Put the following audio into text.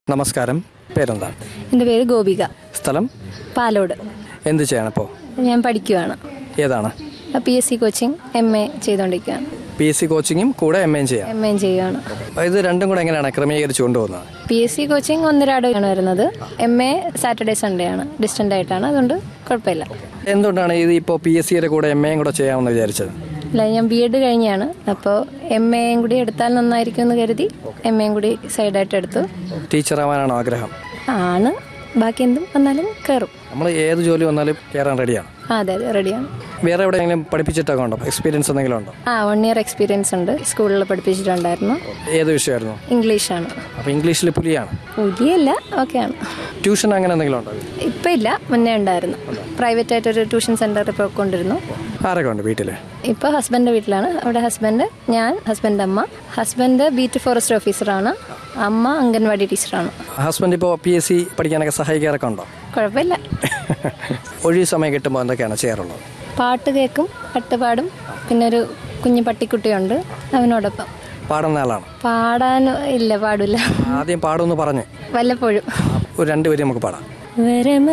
നമസ്കാരം പേരെന്താണ് എൻ്റെ പേര് ഗോപിക സ്ഥലം പാലോട് എന്ത് ചെയ്യണം ഇപ്പോൾ ഞാൻ പഠിക്കുകയാണ് ഏതാണ് P S C coaching M A ചെയ്തുകൊണ്ടിരിക്കുകയാണ് പി എസ് സി കോച്ചിങ്ങും കൂടെ എം എയും ചെയ്യാം എം എ ചെയ്യുകയാണ് ഇത് രണ്ടും കൂടെ എങ്ങനെയാണ് ക്രമീകരിച്ച് കൊണ്ടുപോകുന്നത് പി എസ് സി കോച്ചിങ് ഒന്നരാടാണ് വരുന്നത് എം എ സാറ്റർഡേ സൺഡേ ആണ് ഡിസ്റ്റൻ്റ് ആയിട്ടാണ് അതുകൊണ്ട് കുഴപ്പമില്ല എന്തുകൊണ്ടാണ് ഇത് ഇപ്പോൾ പി എസ് സിയുടെ കൂടെ എം എയും കൂടെ ചെയ്യാമെന്ന് വിചാരിച്ചത് അല്ല ഞാൻ ബി എഡ് കഴിഞ്ഞാണ് അപ്പോൾ എം എയും കൂടി എടുത്താൽ നന്നായിരിക്കും എന്ന് കരുതി എം എയും കൂടി സൈഡായിട്ട് എടുത്തു ടീച്ചറാവാനാണ് ആഗ്രഹം ആണ് ബാക്കി എന്തും വന്നാലും കയറും നമ്മൾ ഏത് ജോലി വന്നാലും കയറാൻ റെഡിയാണ് ആ അതെ അതെ റെഡിയാണ് വേറെ എവിടെയെങ്കിലും പഠിപ്പിച്ചിട്ടൊക്കെ ഉണ്ടോ എക്സ്പീരിയൻസ് എന്തെങ്കിലും ഉണ്ടോ ആ വൺ ഇയർ എക്സ്പീരിയൻസ് ഉണ്ട് സ്കൂളിൽ പഠിപ്പിച്ചിട്ടുണ്ടായിരുന്നു ഏത് വിഷയമായിരുന്നു ഇംഗ്ലീഷാണ് അപ്പോൾ ഇംഗ്ലീഷിൽ പുലിയാണ് പുതിയല്ല ഓക്കെയാണ് ട്യൂഷൻ അങ്ങനെ എന്തെങ്കിലും ഉണ്ടോ ഇപ്പം ഇല്ല മുന്നേ ഉണ്ടായിരുന്നു പ്രൈവറ്റ് ആയിട്ട് ഒരു ട്യൂഷൻ സെന്ററിൽ പോയിക്കൊണ്ടിരുന്നു ആരൊക്കെ ഉണ്ട് വീട്ടിൽ ഇപ്പോൾ ഹസ്ബൻഡിൻ്റെ വീട്ടിലാണ് അവിടെ ഹസ്ബൻഡ് ഞാൻ ഹസ്ബൻഡ് അമ്മ ഹസ്ബൻഡ് ബീറ്റ് ഫോറസ്റ്റ് ഓഫീസറാണ് അമ്മ അംഗൻവാടി ടീച്ചറാണ് ഹസ്ബൻഡ് ഇപ്പോൾ പി എസ് സി പഠിക്കാനൊക്കെ സഹായിക്കാറൊക്കെ ഉണ്ടോ കുഴപ്പമില്ല ഒഴിവ് സമയം കിട്ടുമ്പോൾ എന്തൊക്കെയാണ് ചെയ്യാറുള്ളത് പാട്ട് കേൾക്കും പാട്ട് പാടും പിന്നെ ഒരു കുഞ്ഞു പട്ടിക്കുട്ടിയുണ്ട് അവനോടൊപ്പം പാടുന്ന ആളാണ് പാടാൻ ഇല്ല പാടില്ല ആദ്യം പാടുമെന്ന് പറഞ്ഞ് വല്ലപ്പോഴും ഒരു രണ്ടുപേരും നമുക്ക് പാടാം വരമ